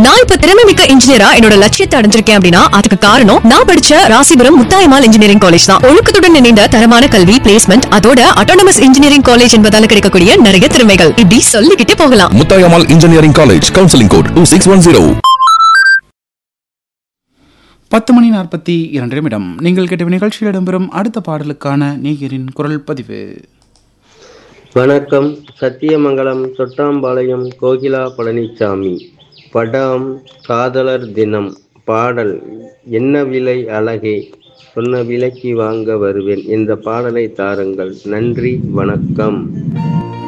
நான் இப்ப திறமை மிக்க இன்ஜினியரா என்னோட லட்சியத்தை அடைஞ்சிருக்கேன் அப்படின்னா அதுக்கு காரணம் நான் படிச்ச ராசிபுரம் முத்தாயமால் இன்ஜினியரிங் காலேஜ் தான் ஒழுக்கத்துடன் இணைந்த தரமான கல்வி பிளேஸ்மெண்ட் அதோட அட்டானமஸ் இன்ஜினியரிங் காலேஜ் என்பதால கிடைக்கக்கூடிய நிறைய திறமைகள் இப்படி சொல்லிக்கிட்டே போகலாம் Muthayammal engineering college counselling code two six one zero பத்து மணி நாற்பத்தி இரண்டு நிமிடம் நீங்கள் கேட்ட நிகழ்ச்சியில் இடம்பெறும் அடுத்த பாடலுக்கான நேயரின் குரல் பதிவு வணக்கம் சத்தியமங்கலம் தொட்டாம்பாளையம் கோகிலா பழனிசாமி படம் காதலர் தினம் பாடல் என்ன விலை அழகே சொன்ன விலைக்கு வாங்க வருவேன் இந்த பாடலை தாருங்கள் நன்றி வணக்கம்